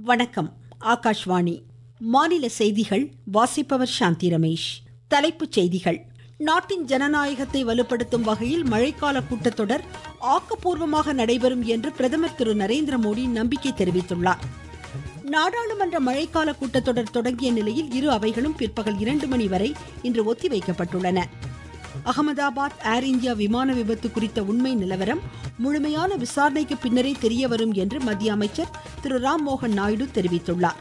வணக்கம் ஆகாஷ்வாணி மாநில செய்திகள் வாசிப்பவர் சாந்தி ரமேஷ் தலைப்புச் செய்திகள் நாட்டின் ஜனநாயகத்தை வலுப்படுத்தும் வகையில் மழைக்கால கூட்டத்தொடர் ஆக்கப்பூர்வமாக நடைபெறும் என்று பிரதமர் திரு நரேந்திர மோடி நம்பிக்கை தெரிவித்துள்ளார் நாடாளுமன்ற மழைக்கால கூட்டத்தொடர் தொடங்கிய நிலையில் இரு அவைகளும் பிற்பகல் இரண்டு மணி வரை இன்று ஒத்திவைக்கப்பட்டுள்ளன அகமதாபாத் ஏர் இந்தியா விமான விபத்து குறித்த உண்மை நிலவரம் முழுமையான விசாரணைக்கு பின்னரே தெரிய வரும் என்று மத்திய அமைச்சர் திரு ராம்மோகன் நாயுடு தெரிவித்துள்ளார்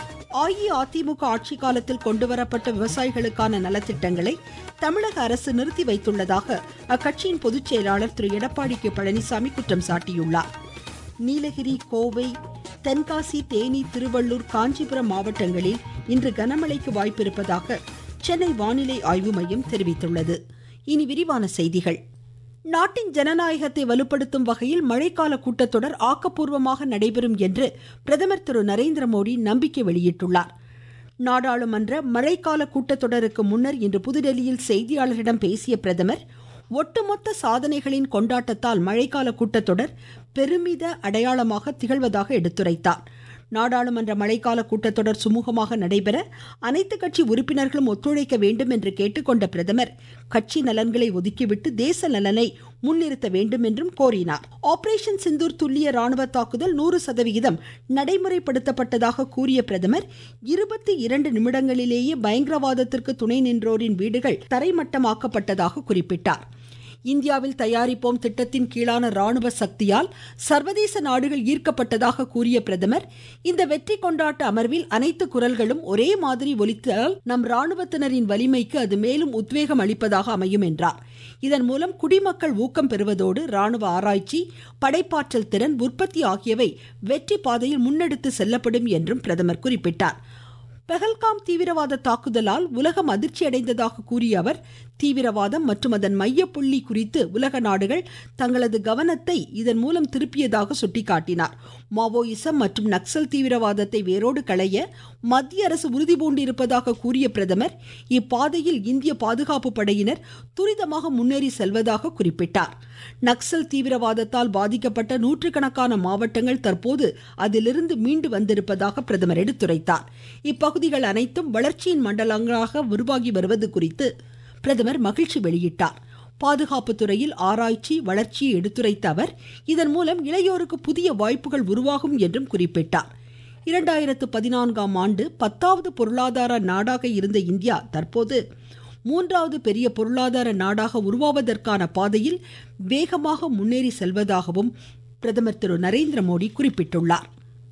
அஇஅதிமுக ஆட்சி காலத்தில் கொண்டுவரப்பட்ட விவசாயிகளுக்கான நலத்திட்டங்களை தமிழக அரசு நிறுத்தி வைத்துள்ளதாக அக்கட்சியின் பொதுச் செயலாளர் திரு எடப்பாடி கே பழனிசாமி குற்றம் சாட்டியுள்ளார் நீலகிரி கோவை தென்காசி தேனி திருவள்ளூர் காஞ்சிபுரம் மாவட்டங்களில் இன்று கனமழைக்கு வாய்ப்பிருப்பதாக சென்னை வானிலை ஆய்வு மையம் தெரிவித்துள்ளது இனி விரிவான செய்திகள் நாட்டின் ஜனநாயகத்தை வலுப்படுத்தும் வகையில் மழைக்கால கூட்டத்தொடர் ஆக்கப்பூர்வமாக நடைபெறும் என்று பிரதமர் திரு நரேந்திர மோடி நம்பிக்கை வெளியிட்டுள்ளார் நாடாளுமன்ற மழைக்கால கூட்டத்தொடருக்கு முன்னர் இன்று புதுடெல்லியில் செய்தியாளர்களிடம் பேசிய பிரதமர் ஒட்டுமொத்த சாதனைகளின் கொண்டாட்டத்தால் மழைக்கால கூட்டத்தொடர் பெருமித அடையாளமாக திகழ்வதாக எடுத்துரைத்தார் நாடாளுமன்ற மழைக்கால கூட்டத்தொடர் சுமூகமாக நடைபெற அனைத்து கட்சி உறுப்பினர்களும் ஒத்துழைக்க வேண்டும் என்று கேட்டுக்கொண்ட பிரதமர் கட்சி நலன்களை ஒதுக்கிவிட்டு தேச நலனை முன்னிறுத்த வேண்டும் என்றும் கோரினார் ஆபரேஷன் சிந்தூர் துல்லிய ராணுவ தாக்குதல் நூறு சதவிகிதம் நடைமுறைப்படுத்தப்பட்டதாக கூறிய பிரதமர் இருபத்தி இரண்டு நிமிடங்களிலேயே பயங்கரவாதத்திற்கு துணை நின்றோரின் வீடுகள் தரைமட்டமாக்கப்பட்டதாக குறிப்பிட்டார் இந்தியாவில் தயாரிப்போம் திட்டத்தின் கீழான ராணுவ சக்தியால் சர்வதேச நாடுகள் ஈர்க்கப்பட்டதாக கூறிய பிரதமர் இந்த வெற்றி கொண்டாட்ட அமர்வில் அனைத்து குரல்களும் ஒரே மாதிரி ஒலித்தால் நம் ராணுவத்தினரின் வலிமைக்கு அது மேலும் உத்வேகம் அளிப்பதாக அமையும் என்றார் இதன் மூலம் குடிமக்கள் ஊக்கம் பெறுவதோடு ராணுவ ஆராய்ச்சி படைப்பாற்றல் திறன் உற்பத்தி ஆகியவை வெற்றி பாதையில் முன்னெடுத்து செல்லப்படும் என்றும் பிரதமர் குறிப்பிட்டார் பெஹல்காம் தீவிரவாத தாக்குதலால் உலகம் அதிர்ச்சியடைந்ததாக கூறிய அவர் தீவிரவாதம் மற்றும் அதன் மையப்புள்ளி குறித்து உலக நாடுகள் தங்களது கவனத்தை இதன் மூலம் திருப்பியதாக சுட்டிக்காட்டினார் மாவோயிசம் மற்றும் நக்சல் தீவிரவாதத்தை வேரோடு களைய மத்திய அரசு உறுதிபூண்டிருப்பதாக கூறிய பிரதமர் இப்பாதையில் இந்திய பாதுகாப்பு படையினர் துரிதமாக முன்னேறி செல்வதாக குறிப்பிட்டார் நக்சல் தீவிரவாதத்தால் பாதிக்கப்பட்ட நூற்றுக்கணக்கான மாவட்டங்கள் தற்போது அதிலிருந்து மீண்டு வந்திருப்பதாக பிரதமர் எடுத்துரைத்தார் இப்பகுதிகள் அனைத்தும் வளர்ச்சியின் மண்டலங்களாக உருவாகி வருவது குறித்து பிரதமர் மகிழ்ச்சி வெளியிட்டார் பாதுகாப்பு துறையில் ஆராய்ச்சி வளர்ச்சியை எடுத்துரைத்த அவர் இதன் மூலம் இளையோருக்கு புதிய வாய்ப்புகள் உருவாகும் என்றும் குறிப்பிட்டார் இரண்டாயிரத்து பதினான்காம் ஆண்டு பத்தாவது பொருளாதார நாடாக இருந்த இந்தியா தற்போது மூன்றாவது பெரிய பொருளாதார நாடாக உருவாவதற்கான பாதையில் வேகமாக முன்னேறி செல்வதாகவும் பிரதமர் திரு நரேந்திர மோடி குறிப்பிட்டுள்ளார்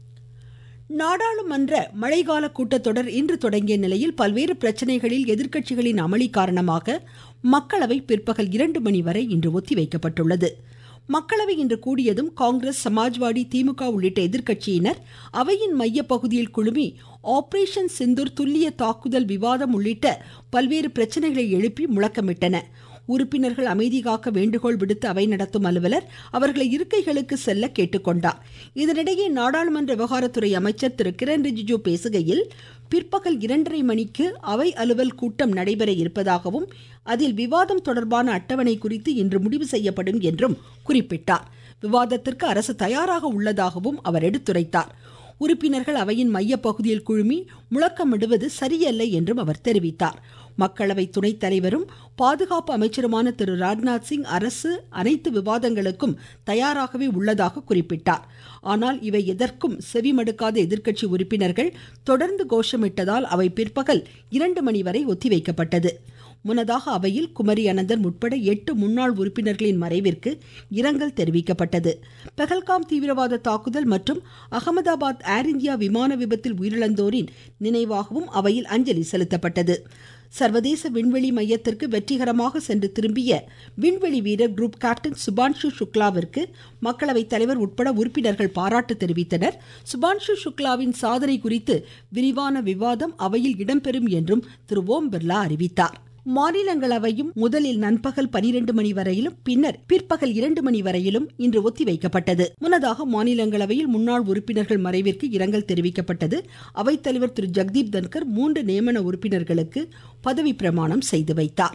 நாடாளுமன்ற மழைக்கால கூட்டத்தொடர் இன்று தொடங்கிய நிலையில் பல்வேறு பிரச்சனைகளில் எதிர்க்கட்சிகளின் அமளி காரணமாக மக்களவை பிற்பகல் இரண்டு மணி வரை இன்று ஒத்திவைக்கப்பட்டுள்ளது மக்களவை இன்று கூடியதும் காங்கிரஸ் சமாஜ்வாடி திமுக உள்ளிட்ட எதிர்க்கட்சியினர் அவையின் மையப்பகுதியில் குழுமி ஆபரேஷன் சிந்தூர் துல்லிய தாக்குதல் விவாதம் உள்ளிட்ட பல்வேறு பிரச்சனைகளை எழுப்பி முழக்கமிட்டன உறுப்பினர்கள் அமைதி காக்க வேண்டுகோள் விடுத்த அவை நடத்தும் அலுவலர் அவர்களை இருக்கைகளுக்கு செல்ல கேட்டுக்கொண்டார் இதனிடையே நாடாளுமன்ற விவகாரத்துறை அமைச்சர் திரு கிரண் ரிஜிஜு பேசுகையில் பிற்பகல் இரண்டரை மணிக்கு அவை அலுவல் கூட்டம் நடைபெற இருப்பதாகவும் அதில் விவாதம் தொடர்பான அட்டவணை குறித்து இன்று முடிவு செய்யப்படும் என்றும் குறிப்பிட்டார் விவாதத்திற்கு அரசு தயாராக உள்ளதாகவும் அவர் எடுத்துரைத்தார் உறுப்பினர்கள் அவையின் மையப்பகுதியில் குழுமி முழக்கமிடுவது சரியல்ல என்றும் அவர் தெரிவித்தார் மக்களவை துணைத் தலைவரும் பாதுகாப்பு அமைச்சருமான திரு ராஜ்நாத் சிங் அரசு அனைத்து விவாதங்களுக்கும் தயாராகவே உள்ளதாக குறிப்பிட்டார் ஆனால் இவை எதற்கும் செவிமடுக்காத எதிர்க்கட்சி உறுப்பினர்கள் தொடர்ந்து கோஷமிட்டதால் அவை பிற்பகல் இரண்டு மணி வரை ஒத்திவைக்கப்பட்டது முன்னதாக அவையில் குமரி அனந்தன் உட்பட எட்டு முன்னாள் உறுப்பினர்களின் மறைவிற்கு இரங்கல் தெரிவிக்கப்பட்டது பெஹல்காம் தீவிரவாத தாக்குதல் மற்றும் அகமதாபாத் ஏர் இந்தியா விமான விபத்தில் உயிரிழந்தோரின் நினைவாகவும் அவையில் அஞ்சலி செலுத்தப்பட்டது சர்வதேச விண்வெளி மையத்திற்கு வெற்றிகரமாக சென்று திரும்பிய விண்வெளி வீரர் குரூப் கேப்டன் சுபான்ஷு சுக்லாவிற்கு மக்களவைத் தலைவர் உட்பட உறுப்பினர்கள் பாராட்டு தெரிவித்தனர் சுபான்ஷு சுக்லாவின் சாதனை குறித்து விரிவான விவாதம் அவையில் இடம்பெறும் என்றும் திரு ஓம் பிர்லா அறிவித்தார் மாநிலங்களவையும் முதலில் நண்பகல் பனிரெண்டு மணி வரையிலும் பின்னர் பிற்பகல் இரண்டு மணி வரையிலும் இன்று ஒத்திவைக்கப்பட்டது முன்னதாக மாநிலங்களவையில் முன்னாள் உறுப்பினர்கள் மறைவிற்கு இரங்கல் தெரிவிக்கப்பட்டது அவைத்தலைவர் திரு ஜெக்தீப் தன்கர் மூன்று நியமன உறுப்பினர்களுக்கு பதவி பிரமாணம் செய்து வைத்தார்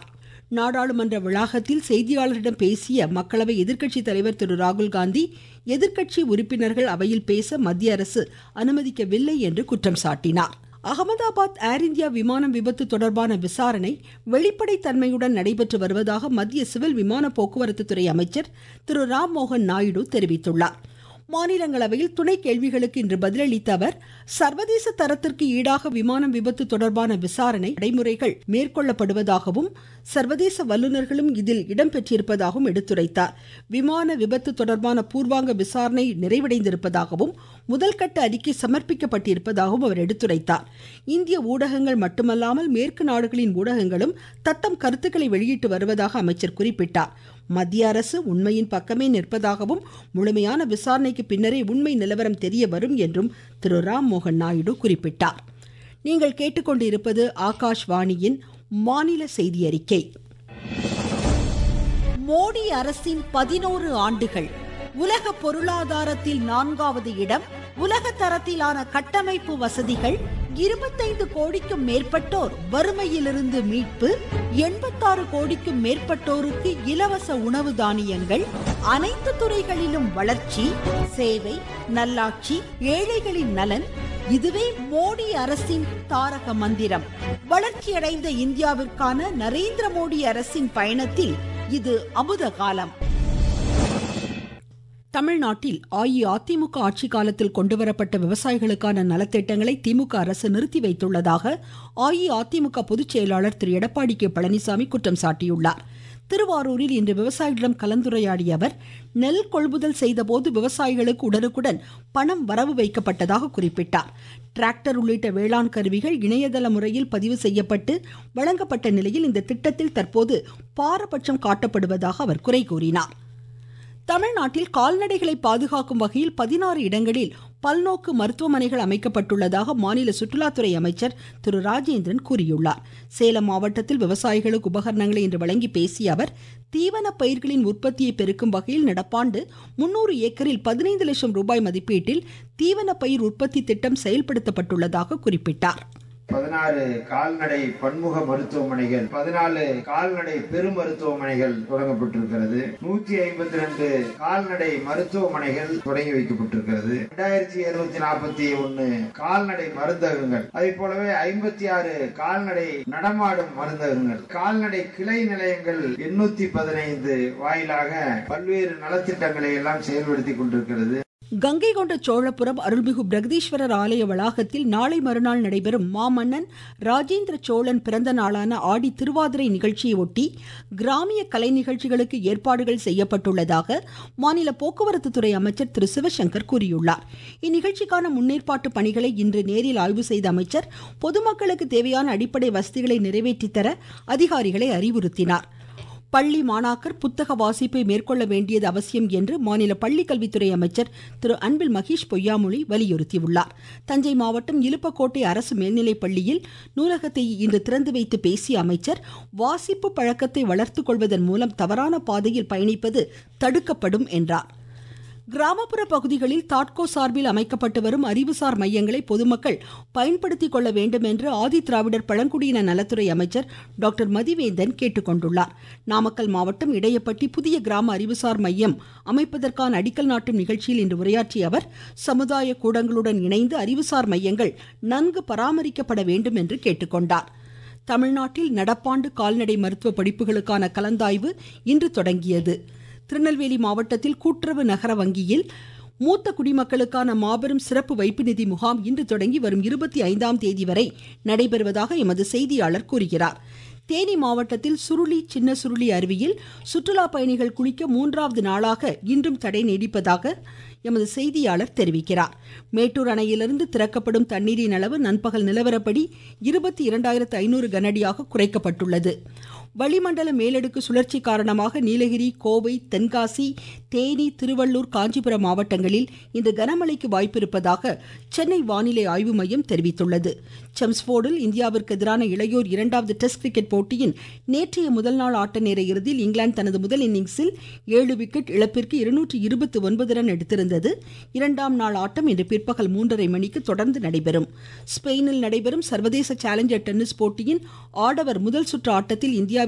நாடாளுமன்ற வளாகத்தில் செய்தியாளர்களிடம் பேசிய மக்களவை எதிர்க்கட்சித் தலைவர் திரு ராகுல் காந்தி எதிர்க்கட்சி உறுப்பினர்கள் அவையில் பேச மத்திய அரசு அனுமதிக்கவில்லை என்று குற்றம் சாட்டினார் அகமதாபாத் ஏர் இந்தியா விமானம் விபத்து தொடர்பான விசாரணை வெளிப்படைத்தன்மையுடன் நடைபெற்று வருவதாக மத்திய சிவில் விமான போக்குவரத்து துறை அமைச்சர் திரு ராம்மோகன் நாயுடு தெரிவித்துள்ளார் மாநிலங்களவையில் துணை கேள்விகளுக்கு இன்று பதிலளித்த அவர் சர்வதேச தரத்திற்கு ஈடாக விமானம் விபத்து தொடர்பான விசாரணை நடைமுறைகள் மேற்கொள்ளப்படுவதாகவும் சர்வதேச வல்லுநர்களும் இதில் இடம்பெற்றிருப்பதாகவும் எடுத்துரைத்தார் விமான விபத்து தொடர்பான பூர்வாங்க விசாரணை நிறைவடைந்திருப்பதாகவும் முதல்கட்ட அறிக்கை சமர்ப்பிக்கப்பட்டிருப்பதாகவும் அவர் எடுத்துரைத்தார் இந்திய ஊடகங்கள் மட்டுமல்லாமல் மேற்கு நாடுகளின் ஊடகங்களும் தத்தம் கருத்துக்களை வெளியிட்டு வருவதாக அமைச்சர் குறிப்பிட்டார் மத்திய அரசு உண்மையின் பக்கமே நிற்பதாகவும் முழுமையான விசாரணைக்கு பின்னரே உண்மை நிலவரம் தெரிய வரும் என்றும் திரு ராம்மோகன் நாயுடு குறிப்பிட்டார் நீங்கள் கேட்டுக்கொண்டிருப்பது ஆகாஷ்வாணியின் மாநில செய்தி அறிக்கை மோடி அரசின் பதினோரு ஆண்டுகள் உலக பொருளாதாரத்தில் நான்காவது இடம் உலக தரத்திலான கட்டமைப்பு வசதிகள் இருபத்தைந்து கோடிக்கும் மேற்பட்டோர் வறுமையிலிருந்து மீட்பு எண்பத்தாறு கோடிக்கும் மேற்பட்டோருக்கு இலவச உணவு தானியங்கள் அனைத்து துறைகளிலும் வளர்ச்சி சேவை நல்லாட்சி ஏழைகளின் நலன் இதுவே மோடி அரசின் தாரக மந்திரம் வளர்ச்சியடைந்த இந்தியாவிற்கான நரேந்திர மோடி அரசின் பயணத்தில் இது அமுத காலம் தமிழ்நாட்டில் அஇஅதிமுக ஆட்சி காலத்தில் கொண்டுவரப்பட்ட விவசாயிகளுக்கான நலத்திட்டங்களை திமுக அரசு நிறுத்தி வைத்துள்ளதாக அஇஅதிமுக பொதுச் செயலாளர் திரு எடப்பாடி கே பழனிசாமி குற்றம் சாட்டியுள்ளார் திருவாரூரில் இன்று விவசாயிகளிடம் கலந்துரையாடிய அவர் நெல் கொள்முதல் செய்தபோது விவசாயிகளுக்கு உடனுக்குடன் பணம் வரவு வைக்கப்பட்டதாக குறிப்பிட்டார் டிராக்டர் உள்ளிட்ட வேளாண் கருவிகள் இணையதள முறையில் பதிவு செய்யப்பட்டு வழங்கப்பட்ட நிலையில் இந்த திட்டத்தில் தற்போது பாரபட்சம் காட்டப்படுவதாக அவர் குறை கூறினார் தமிழ்நாட்டில் கால்நடைகளை பாதுகாக்கும் வகையில் பதினாறு இடங்களில் பல்நோக்கு மருத்துவமனைகள் அமைக்கப்பட்டுள்ளதாக மாநில சுற்றுலாத்துறை அமைச்சர் திரு ராஜேந்திரன் கூறியுள்ளார் சேலம் மாவட்டத்தில் விவசாயிகளுக்கு உபகரணங்களை இன்று வழங்கி பேசிய அவர் தீவன பயிர்களின் உற்பத்தியை பெருக்கும் வகையில் நடப்பாண்டு முன்னூறு ஏக்கரில் பதினைந்து லட்சம் ரூபாய் மதிப்பீட்டில் தீவன பயிர் உற்பத்தி திட்டம் செயல்படுத்தப்பட்டுள்ளதாக குறிப்பிட்டார் பதினாறு கால்நடை பன்முக மருத்துவமனைகள் பதினாலு கால்நடை பெரு மருத்துவமனைகள் தொடங்கப்பட்டிருக்கிறது நூத்தி ஐம்பத்தி ரெண்டு கால்நடை மருத்துவமனைகள் தொடங்கி வைக்கப்பட்டிருக்கிறது இரண்டாயிரத்தி இருநூத்தி நாற்பத்தி ஒன்னு கால்நடை மருந்தகங்கள் அதே போலவே ஐம்பத்தி ஆறு கால்நடை நடமாடும் மருந்தகங்கள் கால்நடை கிளை நிலையங்கள் எண்ணூத்தி பதினைந்து வாயிலாக பல்வேறு நலத்திட்டங்களை எல்லாம் செயல்படுத்தி கொண்டிருக்கிறது கங்கை கொண்ட சோழபுரம் அருள்மிகு பிரகதீஸ்வரர் ஆலய வளாகத்தில் நாளை மறுநாள் நடைபெறும் மாமன்னன் ராஜேந்திர சோழன் பிறந்த நாளான ஆடி திருவாதிரை நிகழ்ச்சியை ஒட்டி கிராமிய கலை நிகழ்ச்சிகளுக்கு ஏற்பாடுகள் செய்யப்பட்டுள்ளதாக மாநில போக்குவரத்து துறை அமைச்சர் திரு சிவசங்கர் கூறியுள்ளார் இந்நிகழ்ச்சிக்கான முன்னேற்பாட்டு பணிகளை இன்று நேரில் ஆய்வு செய்த அமைச்சர் பொதுமக்களுக்கு தேவையான அடிப்படை வசதிகளை நிறைவேற்றித்தர அதிகாரிகளை அறிவுறுத்தினார் பள்ளி மாணாக்கர் புத்தக வாசிப்பை மேற்கொள்ள வேண்டியது அவசியம் என்று மாநில பள்ளிக்கல்வித்துறை அமைச்சர் திரு அன்பில் மகேஷ் பொய்யாமொழி வலியுறுத்தியுள்ளார் தஞ்சை மாவட்டம் இலுப்பக்கோட்டை அரசு மேல்நிலைப் பள்ளியில் நூலகத்தை இன்று திறந்து வைத்து பேசிய அமைச்சர் வாசிப்பு பழக்கத்தை வளர்த்துக் கொள்வதன் மூலம் தவறான பாதையில் பயணிப்பது தடுக்கப்படும் என்றார் கிராமப்புற பகுதிகளில் தாட்கோ சார்பில் அமைக்கப்பட்டு வரும் அறிவுசார் மையங்களை பொதுமக்கள் பயன்படுத்திக் கொள்ள வேண்டும் என்று ஆதி திராவிடர் பழங்குடியின நலத்துறை அமைச்சர் டாக்டர் மதிவேந்தன் கேட்டுக்கொண்டுள்ளார் நாமக்கல் மாவட்டம் இடையப்பட்டி புதிய கிராம அறிவுசார் மையம் அமைப்பதற்கான அடிக்கல் நாட்டும் நிகழ்ச்சியில் இன்று உரையாற்றிய அவர் சமுதாய கூடங்களுடன் இணைந்து அறிவுசார் மையங்கள் நன்கு பராமரிக்கப்பட வேண்டும் என்று கேட்டுக்கொண்டார் தமிழ்நாட்டில் நடப்பாண்டு கால்நடை மருத்துவ படிப்புகளுக்கான கலந்தாய்வு இன்று தொடங்கியது திருநெல்வேலி மாவட்டத்தில் கூட்டுறவு நகர வங்கியில் மூத்த குடிமக்களுக்கான மாபெரும் சிறப்பு வைப்பு நிதி முகாம் இன்று தொடங்கி வரும் இருபத்தி ஐந்தாம் தேதி வரை நடைபெறுவதாக எமது செய்தியாளர் கூறுகிறார் தேனி மாவட்டத்தில் சுருளி சின்ன சுருளி அருவியில் சுற்றுலா பயணிகள் குளிக்க மூன்றாவது நாளாக இன்றும் தடை நீடிப்பதாக எமது செய்தியாளர் தெரிவிக்கிறார் மேட்டூர் அணையிலிருந்து திறக்கப்படும் தண்ணீரின் அளவு நண்பகல் நிலவரப்படி இருபத்தி இரண்டாயிரத்து ஐநூறு கனஅடியாக குறைக்கப்பட்டுள்ளது வளிமண்டல மேலடுக்கு சுழற்சி காரணமாக நீலகிரி கோவை தென்காசி தேனி திருவள்ளூர் காஞ்சிபுரம் மாவட்டங்களில் இன்று கனமழைக்கு வாய்ப்பிருப்பதாக சென்னை வானிலை ஆய்வு மையம் தெரிவித்துள்ளது செம்ஸ்போர்டில் இந்தியாவிற்கு எதிரான இளையோர் இரண்டாவது டெஸ்ட் கிரிக்கெட் போட்டியின் நேற்றைய முதல் நாள் ஆட்ட நேர இறுதியில் இங்கிலாந்து தனது முதல் இன்னிங்ஸில் ஏழு விக்கெட் இழப்பிற்கு இருநூற்று இருபத்தி ஒன்பது ரன் எடுத்திருந்தது இரண்டாம் நாள் ஆட்டம் இன்று பிற்பகல் மூன்றரை மணிக்கு தொடர்ந்து நடைபெறும் ஸ்பெயினில் நடைபெறும் சர்வதேச சேலஞ்சர் டென்னிஸ் போட்டியின் ஆடவர் முதல் சுற்று ஆட்டத்தில் இந்தியாவின்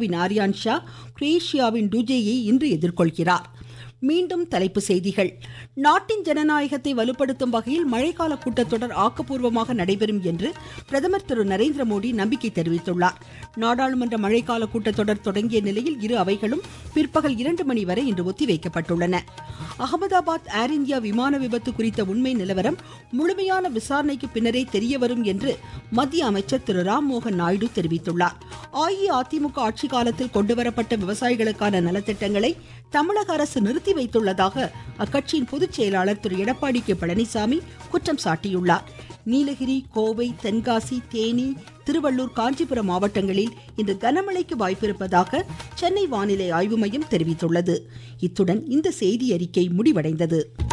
இந்தியாவின் ஆரியான் ஷா குரேஷியாவின் டுஜேயை இன்று எதிர்கொள்கிறார் மீண்டும் தலைப்பு செய்திகள் நாட்டின் ஜனநாயகத்தை வலுப்படுத்தும் வகையில் மழைக்கால கூட்டத்தொடர் ஆக்கப்பூர்வமாக நடைபெறும் என்று பிரதமர் திரு நரேந்திர மோடி நம்பிக்கை தெரிவித்துள்ளார் நாடாளுமன்ற மழைக்கால கூட்டத்தொடர் தொடங்கிய நிலையில் இரு அவைகளும் பிற்பகல் இரண்டு மணி வரை இன்று ஒத்திவைக்கப்பட்டுள்ளன அகமதாபாத் ஏர் இந்தியா விமான விபத்து குறித்த உண்மை நிலவரம் முழுமையான விசாரணைக்கு பின்னரே தெரியவரும் என்று மத்திய அமைச்சர் திரு ராம்மோகன் நாயுடு தெரிவித்துள்ளார் அஇஅதிமுக ஆட்சி காலத்தில் கொண்டுவரப்பட்ட விவசாயிகளுக்கான நலத்திட்டங்களை தமிழக அரசு நிறுத்தி வைத்துள்ளதாக அக்கட்சியின் பொதுச் செயலாளர் திரு எடப்பாடி கே பழனிசாமி குற்றம் சாட்டியுள்ளார் நீலகிரி கோவை தென்காசி தேனி திருவள்ளூர் காஞ்சிபுரம் மாவட்டங்களில் இன்று கனமழைக்கு வாய்ப்பிருப்பதாக சென்னை வானிலை ஆய்வு மையம் தெரிவித்துள்ளது இத்துடன் இந்த செய்தி அறிக்கை முடிவடைந்தது